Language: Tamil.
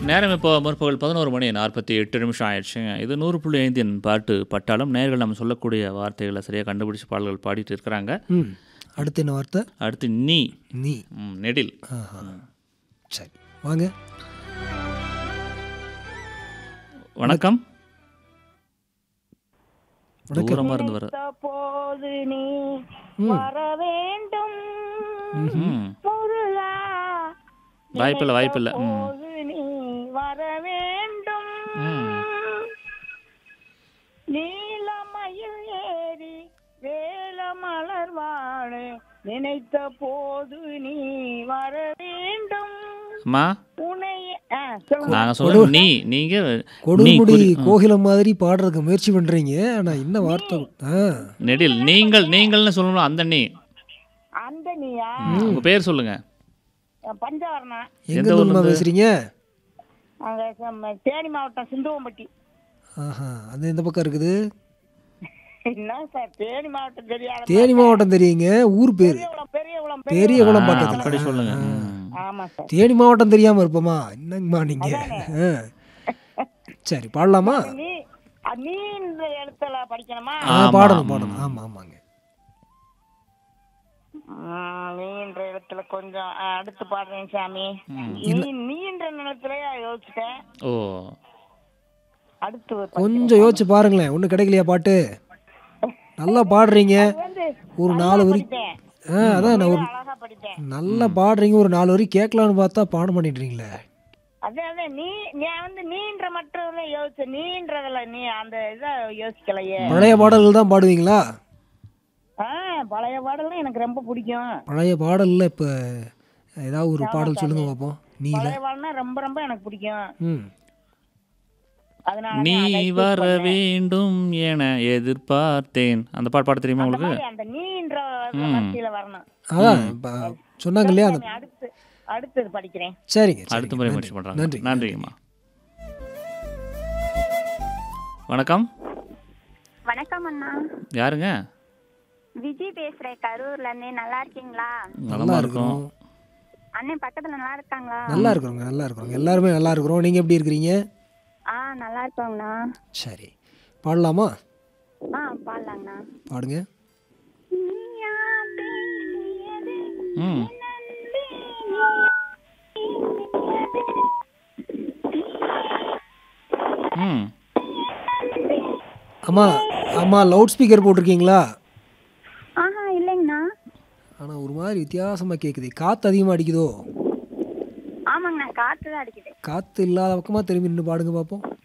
நேரம் இப்போ முற்பகல் பதினோரு மணி நாற்பத்தி எட்டு நிமிஷம் ஆயிடுச்சுங்க இது நூறு புள்ளி ஐந்தின் பாட்டு பட்டாளம் நேர்கள் நம்ம சொல்லக்கூடிய வார்த்தைகளை சரியாக கண்டுபிடிச்சு பாடல்கள் பாடிட்டு இருக்கிறாங்க ம் அடுத்து என்ன வார்த்தை அடுத்து நீ நீ ம், நெடில் ஆஹா சரி வாங்க வணக்கம் வணக்கம். தூரமாக இருந்து வர போது நீ வர வேண்டும் ம் பொருளா வாய்ப்பில்லை வாய்ப்பில்லை ம் போது நீ வர வேண்டும் ம். நீலமயில் ஏறி வேல மலர் வாழ நினைத்த போது நீ வர வேண்டும் அம்மா உன்னை ஆ, சொல்லுங்க நாங்கள் சொல்லுவோம் நீ நீங்கள் நீ கொடுமுடி குறி- கோகிலம் மாதிரி பாடுறதுக்கு முயற்சி பண்றீங்க ஆனா என்ன வார்த்தை ஆ நெடில் நீங்கள் நீங்கள்னு சொல்லணும் அந்த நீ அந்த நீயா உங்கள் பேர் சொல்லுங்க பஞ்சவரணா எங்க இருந்து பேசுறீங்க அங்க சம்ம- தேனி மாவட்டம் சிந்துவம்பட்டி ஆஹா அது எந்த பக்கம் இருக்குது என்ன சார் தேனி மாவட்டம் தெரியாத தேனி மாவட்டம் தெரியுங்க ஊர் பேர் பெரியகுளம் பெரியகுளம் பெரிய குளம் ஆ, பக்கத்துல அப்படி சொல்லுங்க ம். ஆமா சார் தேனி மாவட்டம் தெரியாம இருப்போமா என்னங்கம்மா நீங்க ஆ. சரி பாடலாமா நீ அ, நீன்ற எழுத்துல படிக்கணுமா ஆ பாடணும் பாடணும் ஆமா ஆமாங்க ம், நீன்ற எழுத்துல கொஞ்சம் ஆ, அடுத்து பாடுறேன் சாமி நீ நீன்ற நிலத்திலேயே யோசிச்சிட்டேன் ஓ அடுத்து ஒரு கொஞ்சம் யோசிச்சு பாருங்களேன் ஒன்றும் கிடைக்கலையா பாட்டு நல்லா பாடுறீங்க வந்து ஒரு நாலு வரி படிப்பேன் ஆ அதான் நான் ஒரு அழகா படிப்பேன் நல்லா பாடுறீங்க ஒரு நாலு வரி கேட்கலான்னு பார்த்தா பாட பண்ணிடுறீங்களே அதே அதே நீ நான் வந்து நீன்ற மற்றதுல யோசிச்ச நீன்றதுல நீ அந்த இதை யோசிக்கலையே பழைய பாடல்கள் தான் பாடுவீங்களா ஆ பழைய பாடல் எனக்கு ரொம்ப பிடிக்கும் பழைய பாடல்ல இப்போ ஏதாவது ஒரு பாடல் சொல்லுங்க பார்ப்போம் நீல பழைய பாடல்னா ரொம்ப ரொம்ப எனக்கு பிடிக்கும் ம் அதனால நீ வர வேண்டும் என எதிர்பார்த்தேன் அந்த பாட்டு பாட தெரியுமா உங்களுக்கு மாதிரி அந்த நீன்ற வரிசையில வரணும் அதான் இப்போ சொன்னாங்க இல்லையா அந்த நான் அடுத்து அடுத்தது படிக்கிறேன் சரிங்க அடுத்த சரிங்க. முறை நன்றி. முயற்சி பண்ணுறாங்க நன்றி நன்றிங்கம்மா வணக்கம் வணக்கம் அண்ணா யாருங்க விஜய் பேசுறேன் கரூர்ல இருந்து நல்லா இருக்கீங்களா நலமா இருக்கும் அண்ணன் பக்கத்துல நல்லா இருக்காங்களா நல்லா இருக்கிறோங்க நல்லா இருக்கிறோங்க எல்லாருமே நல்லா இருக்கிறோம் நீங்கள் எப்படி இருக்கிறீங்க ஆ நல்லா இருக்கோங்கண்ணா சரி பாடலாமா ஆ பாடலாங்கண்ணா பாடுங்க நீயா பேசியது ம் நன்றி ம் அம்மா அம்மா லவுட் ஸ்பீக்கர் போட்டிருக்கீங்களா ஆஹா இல்லைங்கண்ணா ஆனால் ஒரு மாதிரி வித்தியாசமாக கேட்குது காற்று அதிகமாக அடிக்குதோ ஆமாங்கண்ணா காத்து தான் அடிக்குது காற்று இல்லாத பக்கமாக திரும்பி நின்று பாடுங்க பார்ப்போம்